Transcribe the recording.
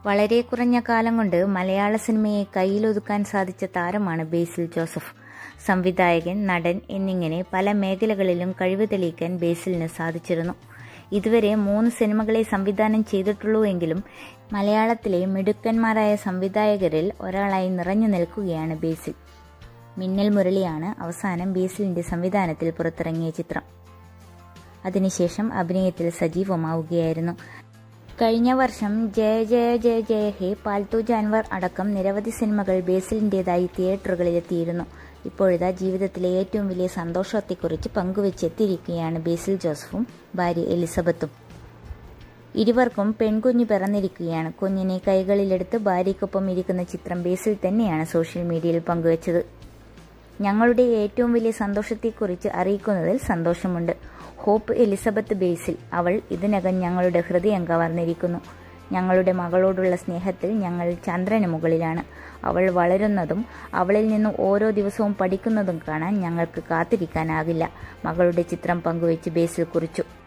വളരെ കുറഞ്ഞ കാലം കൊണ്ട് മലയാള സിനിമയെ കയ്യിലൊതുക്കാൻ സാധിച്ച താരമാണ് ബേസിൽ ജോസഫ് സംവിധായകൻ നടൻ എന്നിങ്ങനെ പല മേഖലകളിലും കഴിവ് തെളിയിക്കാൻ ബേസിലിന് സാധിച്ചിരുന്നു ഇതുവരെ മൂന്ന് സിനിമകളെ സംവിധാനം ചെയ്തിട്ടുള്ളൂ എങ്കിലും മലയാളത്തിലെ മിടുക്കന്മാരായ സംവിധായകരിൽ ഒരാളായി നിറഞ്ഞു നിൽക്കുകയാണ് ബേസിൽ മിന്നൽ മുരളിയാണ് അവസാനം ബേസിലിന്റെ സംവിധാനത്തിൽ പുറത്തിറങ്ങിയ ചിത്രം അതിനുശേഷം അഭിനയത്തിൽ സജീവമാവുകയായിരുന്നു കഴിഞ്ഞ വർഷം ജയ ജയ ജയ ജയ ഹേ പാൽത്തു ജാൻവർ അടക്കം നിരവധി സിനിമകൾ ബേസിലിൻ്റെതായി തിയേറ്ററുകളിലെത്തിയിരുന്നു ഇപ്പോഴിതാ ജീവിതത്തിലെ ഏറ്റവും വലിയ സന്തോഷത്തെക്കുറിച്ച് പങ്കുവെച്ചെത്തിയിരിക്കുകയാണ് ബേസിൽ ജോസഫും ഭാര്യ എലിസബത്തും ഇരുവർക്കും പെൺകുഞ്ഞ് പിറന്നിരിക്കുകയാണ് കുഞ്ഞിനെ കൈകളിലെടുത്ത് ഭാര്യയ്ക്കൊപ്പം ഇരിക്കുന്ന ചിത്രം ബേസിൽ തന്നെയാണ് സോഷ്യൽ മീഡിയയിൽ പങ്കുവച്ചത് ഞങ്ങളുടെ ഏറ്റവും വലിയ സന്തോഷത്തെക്കുറിച്ച് അറിയിക്കുന്നതിൽ സന്തോഷമുണ്ട് ഹോപ്പ് എലിസബത്ത് ബേസിൽ അവൾ ഇതിനകം ഞങ്ങളുടെ ഹൃദയം കവർന്നിരിക്കുന്നു ഞങ്ങളുടെ മകളോടുള്ള സ്നേഹത്തിൽ ഞങ്ങൾ ചന്ദ്രന് മുകളിലാണ് അവൾ വളരുന്നതും അവളിൽ നിന്ന് ഓരോ ദിവസവും പഠിക്കുന്നതും കാണാൻ ഞങ്ങൾക്ക് കാത്തിരിക്കാനാകില്ല മകളുടെ ചിത്രം പങ്കുവച്ച് ബേസിൽ കുറിച്ചു